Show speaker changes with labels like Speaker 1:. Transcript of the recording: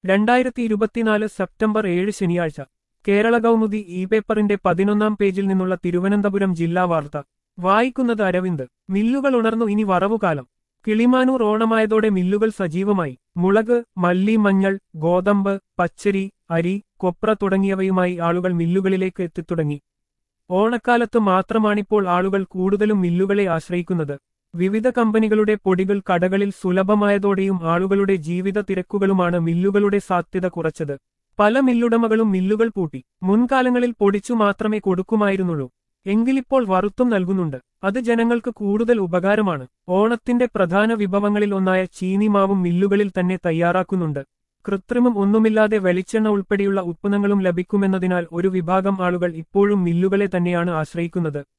Speaker 1: രണ്ടായിരത്തി ഇരുപത്തിനാല് സെപ്റ്റംബർ ഏഴ് ശനിയാഴ്ച കേരള കൗമുദി ഇ പേപ്പറിന്റെ പതിനൊന്നാം പേജിൽ നിന്നുള്ള തിരുവനന്തപുരം ജില്ലാ വാർത്ത വായിക്കുന്നത് അരവിന്ദ് മില്ലുകൾ ഉണർന്നു ഇനി വറവുകാലം കിളിമാനൂർ ഓണമായതോടെ മില്ലുകൾ സജീവമായി മുളക് മല്ലി മഞ്ഞൾ ഗോതമ്പ് പച്ചരി അരി കൊപ്ര തുടങ്ങിയവയുമായി ആളുകൾ മില്ലുകളിലേക്ക് എത്തിത്തുടങ്ങി ഓണക്കാലത്ത് മാത്രമാണിപ്പോൾ ആളുകൾ കൂടുതലും മില്ലുകളെ ആശ്രയിക്കുന്നത് വിവിധ കമ്പനികളുടെ പൊടികൾ കടകളിൽ സുലഭമായതോടെയും ആളുകളുടെ ജീവിത തിരക്കുകളുമാണ് മില്ലുകളുടെ സാധ്യത കുറച്ചത് പല മില്ലുടമകളും മില്ലുകൾ പൂട്ടി മുൻകാലങ്ങളിൽ പൊടിച്ചു മാത്രമേ കൊടുക്കുമായിരുന്നുള്ളൂ എങ്കിലിപ്പോൾ വറുത്തും നൽകുന്നുണ്ട് അത് ജനങ്ങൾക്ക് കൂടുതൽ ഉപകാരമാണ് ഓണത്തിന്റെ പ്രധാന വിഭവങ്ങളിൽ ഒന്നായ ചീനിമാവും മില്ലുകളിൽ തന്നെ തയ്യാറാക്കുന്നുണ്ട് കൃത്രിമം ഒന്നുമില്ലാതെ വെളിച്ചെണ്ണ ഉൾപ്പെടെയുള്ള ഉത്പന്നങ്ങളും ലഭിക്കുമെന്നതിനാൽ ഒരു വിഭാഗം ആളുകൾ ഇപ്പോഴും മില്ലുകളെ തന്നെയാണ് ആശ്രയിക്കുന്നത്